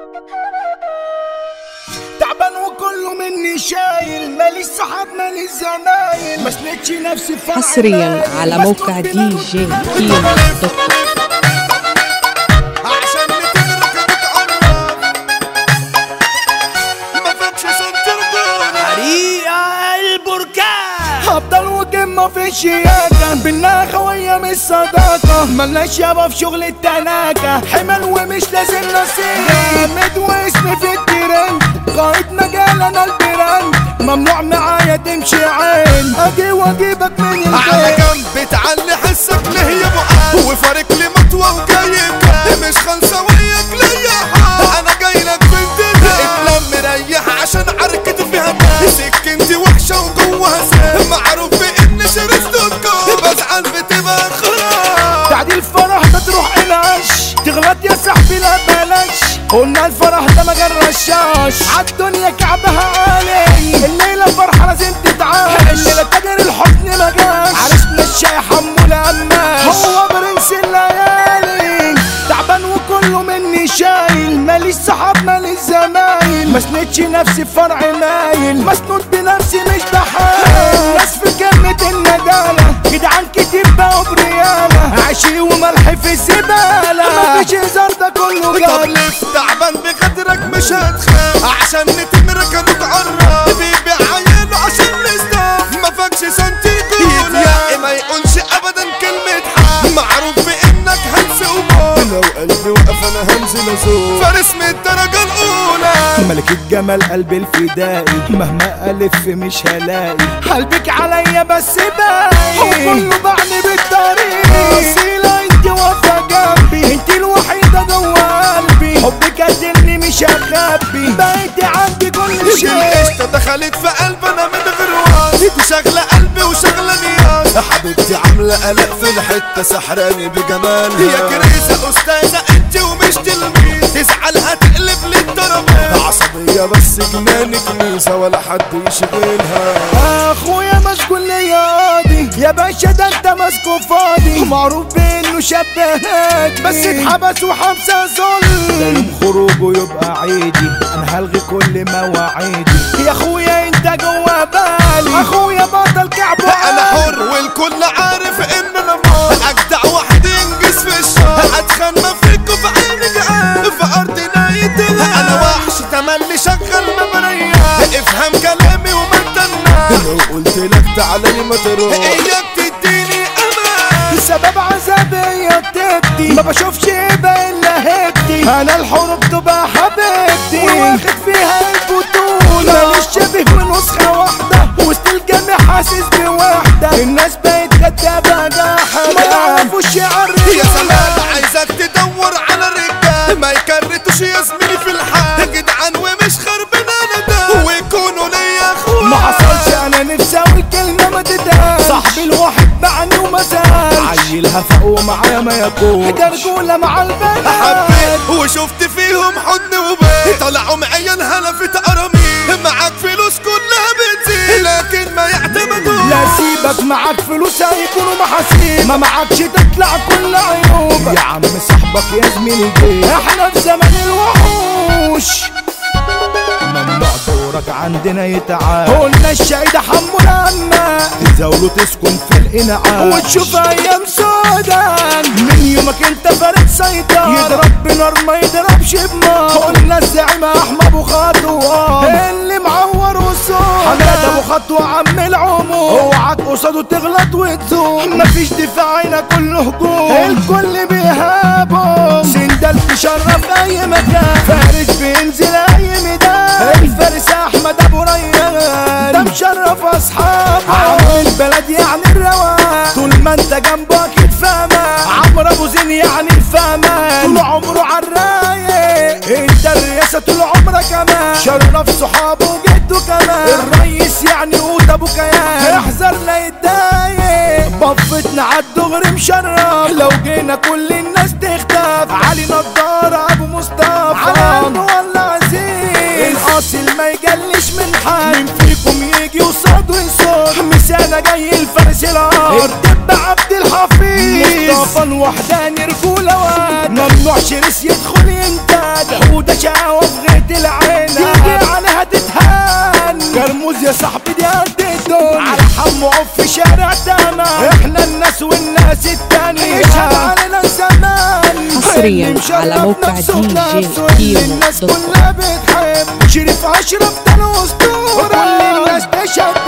تعبان وكله مني شايل ماليش صحاب ماليش زمايل ما سندش نفسي في حصريا على موقع دي جي كيمو دوت كوم عشان نتغرق نتعرف ما فاتش سنتر دور حريقة البركان هفضل وقمة في الشياكة بالله خوية مش صداقة ملناش يابا في شغل التناكة حمل ومش لازم نصيب جامد واسمي في الترند قائد مجال انا البراند ممنوع معايا تمشي عين اجي واجيبك من على البيت جنب تعلي حسك ليه يا معاذ وفارق لي مطوة وجايك مش خلصة وياك ليا حال انا جاي لك بنتنا اتلم مريح عشان عركت فيها ناس سكنتي وحشة وجواها سام معروف بان شرستكم بزعل بتبقى خلاص بعد الفرح ده تروح العش تغلط يا صاحبي لا بلاش قلنا الفرح ده ما جرشاش عالدنيا كعبها عالي الليلة فرحة لازم تتعاش الليلة تاجر الحزن ما جاش عرسنا الشاي حمولة أماش هو برنس الليالي تعبان وكله مني شايل ماليش صحاب ماليش زمايل ما سندش نفسي في فرع مايل مسنود بنفسي مش بحال ناس في كلمة الندالة جدعان كتير بقوا بريالة عشي وملح في الزبالة مفيش هزار ده كله طب جال لف تعبان بقدرك مش هتخاف عشان نتمرك نتعرف بيبيع عياله عشان نستاف ما فاكش سنتيكو يتيقي ما يقولش ابدا كلمة حق معروف بانك هنس وموت لو قلبي وقف انا هنزل ازور فارس من الدرجة الاولى ملك الجمال قلبي الفدائي مهما ألف مش هلاقي قلبك عليا بس باقي وكله بعني بالطريق أصيلة انت واقفة جنبي انت الوحيدة جوا قلبي حبك قتلني مش هخبي بقيتي عندي كل شيء القشطة دخلت في قلبي انا من غير واس دي شغلة قلبي وشغلة نياس حبيبتي عاملة قلق في الحتة سحراني بجمالها يا كريسة استاذة انت ومش تلميذ تزعلها تقلب للترابيزة عصبية بس جنان كنيسة ولا حد يشغلها اخويا مسكون ليا قاضي يا باشا ده انت ماسكه فاضي معروف بانه شبهات بس اتحبس وحبسه ظل يوم خروجه يبقى عيدي انا هلغي كل مواعيدي يا اخويا انت جوا بالي اخويا بطل كعب انا حر والكل عارف ان انا مار اجدع واحد ينجز في الشهر اتخن ما فيكوا في عيني جعان في ارضنا يتلها انا وحش تملي شغل ما بريح افهم كلامي وما تناش لو قلت لك تعالى لي ما تروح اياك تديني امان سبب عذابي يا تبتي ما بشوفش ايه الا هبتي انا الحروب تبقى حبيبتي واخد فيها البطولة ماليش شبه من نسخة واحدة وسط الجميع حاسس بوحدة الناس بقت كدابة جاحدة ما يعرفوش يعرفوا يا سلام عايزك تدور على الرجال ما يكرتوش يا زميلي في الحال جدعان ومش خربان انا ده ويكونوا ليا اخوات ما حصلش انا نفسي اقول كلمة ما تتقال صاحبي الواحد باعني وما زال عيلها فوق ومعايا ما يكون رجولة مع البنات حبيت وشفت فيهم حضن وبيت طلعوا معايا هلفت قرامي معاك فلوس كلها بتزيد لكن ما يعتمدوا لا سيبك معاك فلوس هيكونوا محاسيب ما معكش تطلع كل عيوبك يا عم صاحبك يا زميلي جيب احنا في زمن الوحوش ممنوع دورك عندنا يتعاد قلنا الشهيدة حمو لما تزاولوا تسكن في الانعام وتشوف ايام سودان من يومك انت فرد سيطان يضرب بنار ما يضربش بنار قلنا الزعيم احمد ابو خطوة اللي معور وصول حماد ابو خطوة عم العموم اوعك قصاده تغلط وتزوم مفيش دفاع هنا كله هجوم الكل بيهابهم سندل تشرف اي مكان فارس بينزل اي ميدان الفارس احمد ابو ريان ده مشرف اصحابه عم البلد يعني الروان طول ما انت جنبه اكيد فاهمه عمرو ابو زين يعني الفاهمان طول عمره عالرايق انت الرئاسه طول عمرك كمان شرف صحابه وجده كمان الرئيس يعني قوت ابو كيان احذر لا يتضايق بفتنا عالدغري مشرف لو جينا كل الناس تختف علي نضارة ابو مصطفى على ولا عزيز الاصل ما يجلش من حد مين فيكم يجي وصاد ويصاد مسانة جاي الفارس الارض الدب عبد الحليم الحفيظ مصطفى الوحداني رجولة واد ممنوع شرس يدخل ينتاد حودة شقاوة في غيط العين تيجي عليها تتهان كرموز يا صاحبي دي قد الدنيا على حمو في شارع تمام احنا الناس والناس التانية اشهد علينا الزمان حصرياً اللي مشرف على موقع نفسه دي جي بنفسه، اللي كيمو الناس دوت كوم. كلها بتحب شريف اشرف ده الاسطورة كل الناس تشهد